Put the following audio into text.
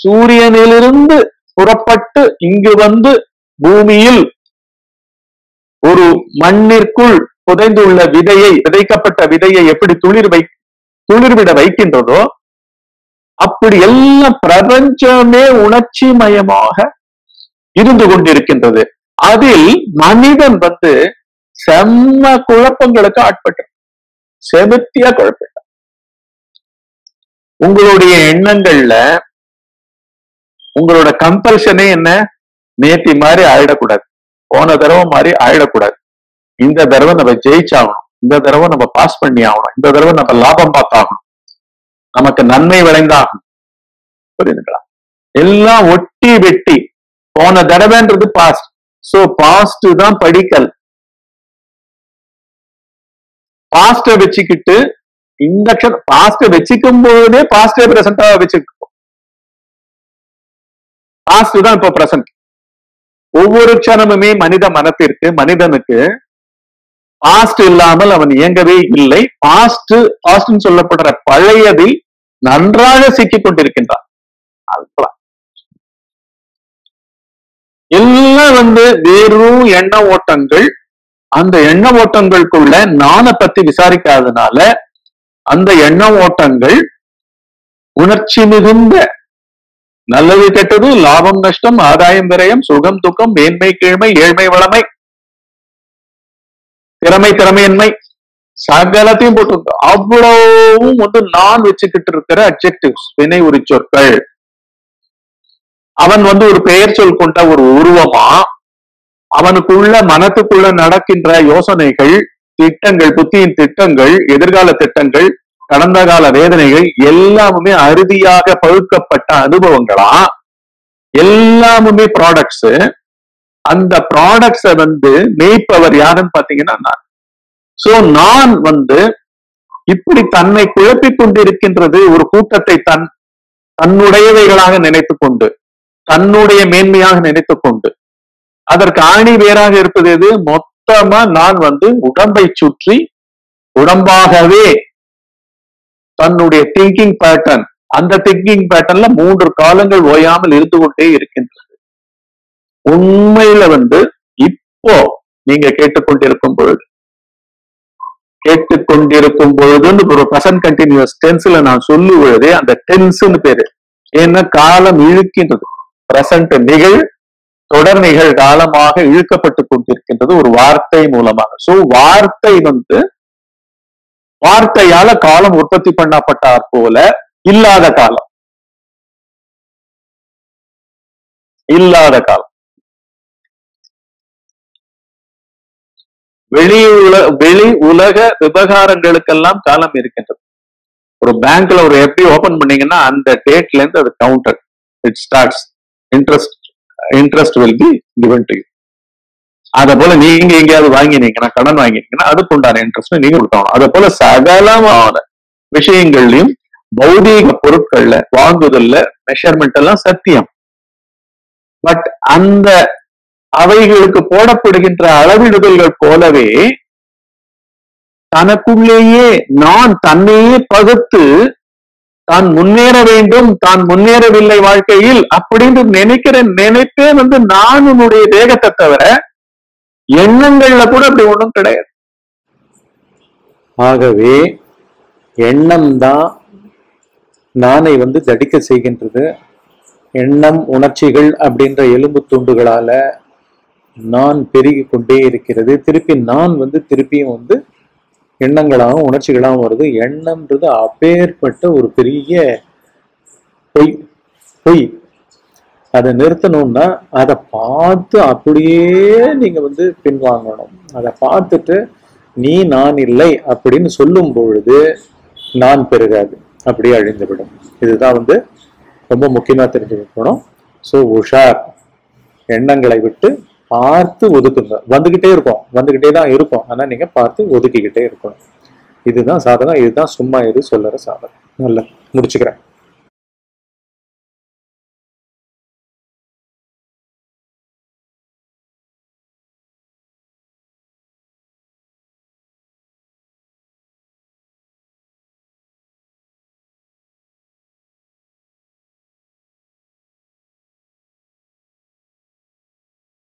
சூரியனிலிருந்து புறப்பட்டு இங்கு வந்து பூமியில் ஒரு மண்ணிற்குள் புதைந்துள்ள விதையை விதைக்கப்பட்ட விதையை எப்படி துளிர் வை துளிர்விட வைக்கின்றதோ அப்படி எல்லாம் பிரபஞ்சமே உணர்ச்சி மயமாக இருந்து கொண்டிருக்கின்றது அதில் மனிதன் வந்து செம்ம குழப்பங்களுக்கு ஆட்பட்டு செபத்தியா குழப்பம் உங்களுடைய எண்ணங்கள்ல உங்களோட கம்பல்ஷனே என்ன நேத்தி மாதிரி ஆயிடக்கூடாது போன தடவை மாதிரி ஆயிடக்கூடாது இந்த தடவை நம்ம ஜெயிச்சாகணும் இந்த தடவை நம்ம பாஸ் பண்ணி ஆகணும் இந்த தடவை நம்ம லாபம் பார்த்தாகணும் நமக்கு நன்மை விளைந்தாகணும் புரியுதுங்களா எல்லாம் ஒட்டி வெட்டி போன தடவைன்றது பாஸ்ட் சோ பாஸ்ட் தான் படிக்கல் பாஸ்ட வச்சுக்கிட்டு இந்த பாஸ்ட வச்சுக்கும் போதே பாஸ்டே பிரசண்டா வச்சுக்கோ பாஸ்ட் தான் இப்ப பிரசன்ட் ஒவ்வொரு க்ஷணமுமே மனித மனத்திற்கு மனிதனுக்கு பாஸ்ட் இல்லாமல் அவன் இயங்கவே இல்லை பாஸ்ட் பாஸ்ட் சொல்லப்படுற பழையதில் நன்றாக சிக்கிக் கொண்டிருக்கின்றான் அதுதான். எல்லாம் வந்து வெறும் எண்ண ஓட்டங்கள் அந்த எண்ண ஓட்டங்களுக்குள்ள நான பத்தி விசாரிக்காதனால அந்த எண்ண ஓட்டங்கள் உணர்ச்சி மிகுந்த நல்லது கெட்டது லாபம் நஷ்டம் ஆதாயம் விரயம் சுகம் துக்கம் மேன்மை கீழ்மை ஏழ்மை வளமை திறமை திறமையின்மை சகலத்தையும் போட்டு அவ்வளவும் வந்து நான் வச்சுக்கிட்டு இருக்கிற அப்ஜெக்டிவ்ஸ் வினை உரிச்சொற்கள் அவன் வந்து ஒரு பெயர் சொல் கொண்ட ஒரு உருவமா அவனுக்குள்ள மனத்துக்குள்ள நடக்கின்ற யோசனைகள் திட்டங்கள் புத்தியின் திட்டங்கள் எதிர்கால திட்டங்கள் கடந்த கால வேதனைகள் எல்லாமுமே அறுதியாக பழுக்கப்பட்ட அனுபவங்களா எல்லாமுமே ப்ராடக்ட்ஸ் அந்த ப்ராடக்ட்ஸ வந்து மேய்ப்பவர் யாருன்னு பாத்தீங்கன்னா நான் சோ நான் வந்து இப்படி தன்னை குழப்பிக் கொண்டிருக்கின்றது ஒரு கூட்டத்தை தன் தன்னுடையவைகளாக நினைத்துக் கொண்டு தன்னுடைய மேன்மையாக நினைத்துக் கொண்டு அதற்கு ஆணி வேறாக இருப்பது எது மொத்தமா நான் வந்து உடம்பை சுற்றி உடம்பாகவே தன்னுடைய திங்கிங் பேட்டர்ன் அந்த திங்கிங் பேட்டர்ன்ல மூன்று காலங்கள் ஓயாமல் இருந்து கொண்டே இருக்கின்றது உண்மையில வந்து இப்போ நீங்க கேட்டுக்கொண்டிருக்கும் பொழுது கேட்டுக்கொண்டிருக்கும் பொழுதுன்னு ஒரு பிரசன்ட் கண்டினியூஸ் டென்ஸ்ல நான் சொல்லும் பொழுதே அந்த டென்ஸ்னு பேரு ஏன்னா காலம் இழுக்கின்றது பிரசன்ட் நிகழ் தொடர் நிகழ் காலமாக இழுக்கப்பட்டு கொண்டிருக்கின்றது ஒரு வார்த்தை மூலமாக சோ வார்த்தை வந்து வார்த்தையால காலம் உற்பத்தி பண்ணப்பட்டார் போல இல்லாத காலம் இல்லாத காலம் வெளி உல வெளி உலக விவகாரங்களுக்கெல்லாம் காலம் இருக்கின்றது ஒரு பேங்க்ல ஒரு எப்படி ஓபன் பண்ணீங்கன்னா அந்த டேட்ல இருந்து அது counter it starts interest interest will be given to you அத போல நீங்க எங்கேயாவது வாங்கினீங்கன்னா கடன் வாங்கினீங்கன்னா அதுக்கு உண்டான இன்ட்ரெஸ்ட் நீங்க கொடுக்கணும் அதே போல சகலமான விஷயங்கள்லயும் பௌதீக பொருட்கள்ல வாங்குதல்ல மெஷர்மெண்ட் எல்லாம் சத்தியம் பட் அந்த அவைகளுக்கு போடப்படுகின்ற அளவிடுதல்கள் போலவே தனக்குள்ளேயே நான் தன்னையே பகுத்து தான் முன்னேற வேண்டும் தான் முன்னேறவில்லை வாழ்க்கையில் அப்படின்னு நினைக்கிற நினைப்பே வந்து நான் உன்னுடைய தேகத்தை தவிர எண்ணங்கள்ல கூட அப்படி ஒண்ணும் கிடையாது ஆகவே எண்ணம் தான் நானை வந்து தடிக்க செய்கின்றது எண்ணம் உணர்ச்சிகள் அப்படின்ற எலும்பு துண்டுகளால நான் பெருகி கொண்டே இருக்கிறது திருப்பி நான் வந்து திருப்பியும் வந்து எண்ணங்களாகவும் உணர்ச்சிகளாகவும் வருது எண்ணம்ன்றது அப்பேற்பட்ட ஒரு பெரிய பொய் பொய் அதை நிறுத்தணும்னா அதை பார்த்து அப்படியே நீங்க வந்து பின்வாங்கணும் அதை பார்த்துட்டு நீ நான் இல்லை அப்படின்னு சொல்லும் பொழுது நான் பெருகாது அப்படியே அழிந்துவிடும் இதுதான் வந்து ரொம்ப முக்கியமா தெரிஞ்சுக்கணும் ஸோ உஷார் எண்ணங்களை விட்டு பார்த்து ஒதுக்குங்க வந்துகிட்டே இருக்கும் வந்துகிட்டே தான் இருக்கும் ஆனா நீங்க பார்த்து ஒதுக்கிக்கிட்டே இருக்கணும் இதுதான் சாதகம் இதுதான் சும்மா எது சொல்லற சாதகம் நல்ல முடிச்சுக்கிறேன்